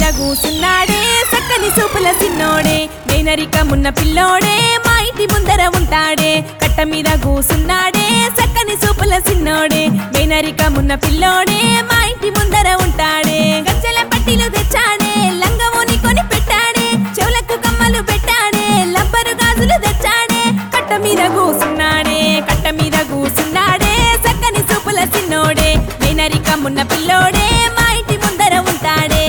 మీద కూసున్నాడే చక్కని సూపుల సిన్నోడే మేనరికమున్న పిల్లోడే మా ఇంటి ముందర ఉంటాడే కట్ట మీద కూసున్నాడే చక్కని సూపుల సిన్నోడే మేనరికమున్న పిల్లోడే మా ఇంటి ముందర ఉంటాడే గజ్జల పట్టిలు తెచ్చాడే లంగమోని కొని పెట్టాడే చెవులకు కమ్మలు పెట్టాడే లబ్బరు గాజులు తెచ్చాడే కట్ట మీద కూసున్నాడే కట్ట మీద కూసున్నాడే చక్కని సూపుల సిన్నోడే మేనరికమున్న పిల్లోడే మా ఇంటి ముందర ఉంటాడే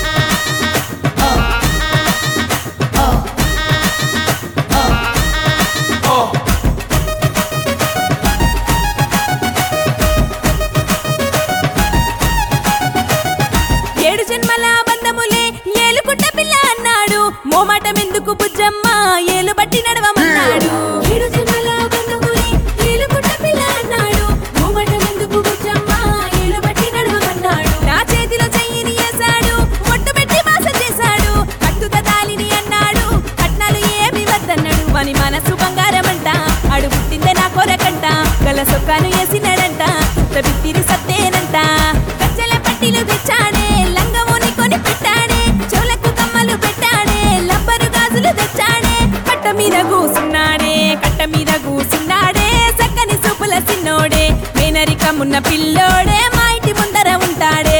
ఏడు జన్మల బంధములే ఏలుకుంట పిల్ల అన్నాడు మోమాటం ఎందుకు బుజ్జమ్మ ఏలు బట్టి నడవమన్నాడు ఏడు జన్మల బంధములే ఏలుకుంట పిల్ల అన్నాడు మోమాటం ఎందుకు బుజ్జమ్మ ఏలు బట్టి నడవమన్నాడు నా చేతిలో చెయ్యిని వేశాడు ఒట్టు పెట్టి మాస చేశాడు కట్టుత తాలిని అన్నాడు కట్నాలు ఏమి వద్దన్నాడు వాని మనసు బంగారమంట అడు పుట్టిందే నా కొరకంట గల సొక్కాను వేసినాడంట బిత్తిరి సత్తేనంట గజ్జల పట్టిలు తెచ్చాడే లంగమోని కొని పెట్టాడే చెవులకు కమ్మలు పెట్టాడే లబ్బరు గాజులు తెచ్చాడే కట్ట మీద కూసున్నాడే కట్ట మీద కూసున్నాడే చక్కని సూపుల సిన్నోడే మేనరికమున్న పిల్లోడే మా ఇంటి ముందర ఉంటాడే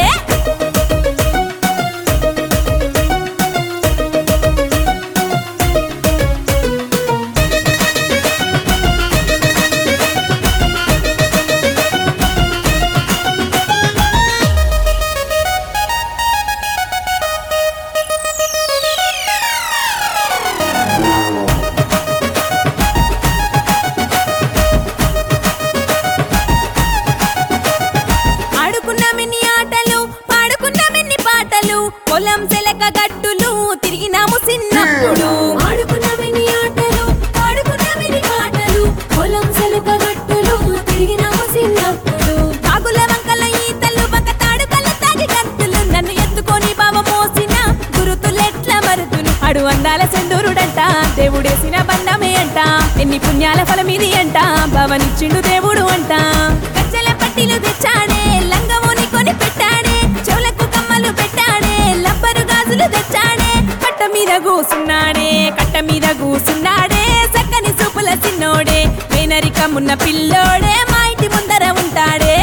ఆడుకున్న మిన్ని ఆటలు పాడుకున్న మిన్ని పాటలు పొలం సెలక గట్టులు తిరిగినాము చిన్నప్పుడు ఆడుకున్న మిన్ని ఆటలు పాడుకున్న మిన్ని పాటలు పొలం సెలక గట్టులు తిరిగినాము చిన్నప్పుడు కాగుల వంకల ఈతలు బక తాడుకల తాగి గంతులు నన్ను ఎత్తుకొని బావ మోసిన గురుతులెట్ల మరుతులు అడు అందాల సెందూరుడంట దేవుడేసిన బంధమే అంట ఎన్ని పుణ్యాల ఫలమిది అంట భవనిచ్చిండు దేవుడు అంట గజ్జల పట్టిలు తెచ్చాడే లంగమోని కొని పెట్టాడే చెవులకు కమ్మలు పెట్టాడే లబ్బరు గాజులు తెచ్చాడే కట్ట మీద కూసున్నాడే కట్ట మీద కూసున్నాడే చక్కని సూపుల సిన్నోడే మేనరికమున్న పిల్లోడే మా ఇంటి ముందర ఉంటాడే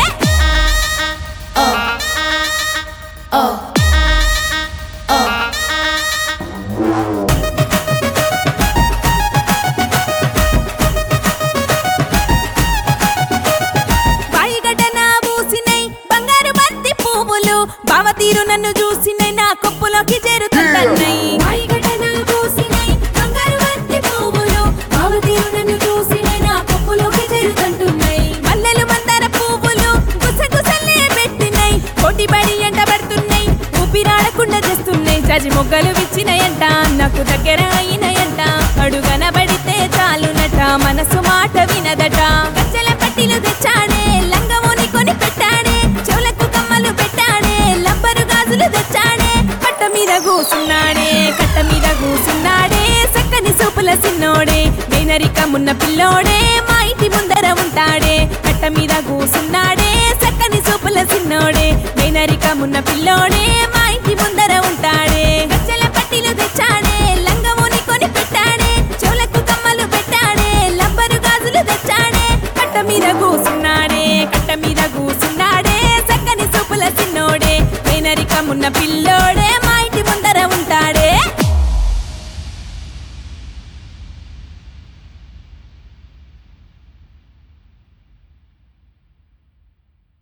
బాయిగడ్డ నా పూసినై బంగారు బంతి పువ్వులు బావ తీరు నన్ను చూసినై నా కొప్పులోకి చేరుతున్నాయి బాయిగడ్డ నా పూసినై బంగారు బంతి పువ్వులు బావ తీరు నన్ను చూసినై నా కొప్పులోకి చేరుతుంటున్నాయి మల్లెలు మందార పువ్వులు గుసగుసలే పెట్టినై కోటి బడి ఎంట పడుతున్నాయి ఊపిరాడకుండా చేస్తున్నాయి చజి మొగ్గలు విచ్చినయంట నాకు దగ్గర అయినయంట అడుగన పడితే చాలునట మనసు మాట వినదట గజ్జల పట్టిలు తెచ్చాడే లంగమోని కొని పెట్టాడే చెవులకు కమ్మలు పెట్టాడే లబ్బరు గాజులు తెచ్చాడే కట్ట మీద కూసున్నాడే కట్ట మీద కూసున్నాడే చక్కని సూపుల సిన్నోడే మేనరికమున్న పిల్లోడే మా ఇంటి ముందర ఉంటాడే కట్ట మీద కూసున్నాడే చక్కని సూపుల సిన్నోడే మేనరికమున్న పిల్లోడే మా ఇంటి ముందర ఉంటాడే గజ్జల పట్టిలు తెచ్చాడే లంగమోని కొని పెట్టాడే చెవులకు కమ్మలు పెట్టాడే లబ్బరు గాజులు తెచ్చాడే కట్ట మీద కూసున్నాడే కట్ట మీద కూసున్నాడే చక్కని సూపుల సిన్నోడే మేనరికమున్న పిల్లోడే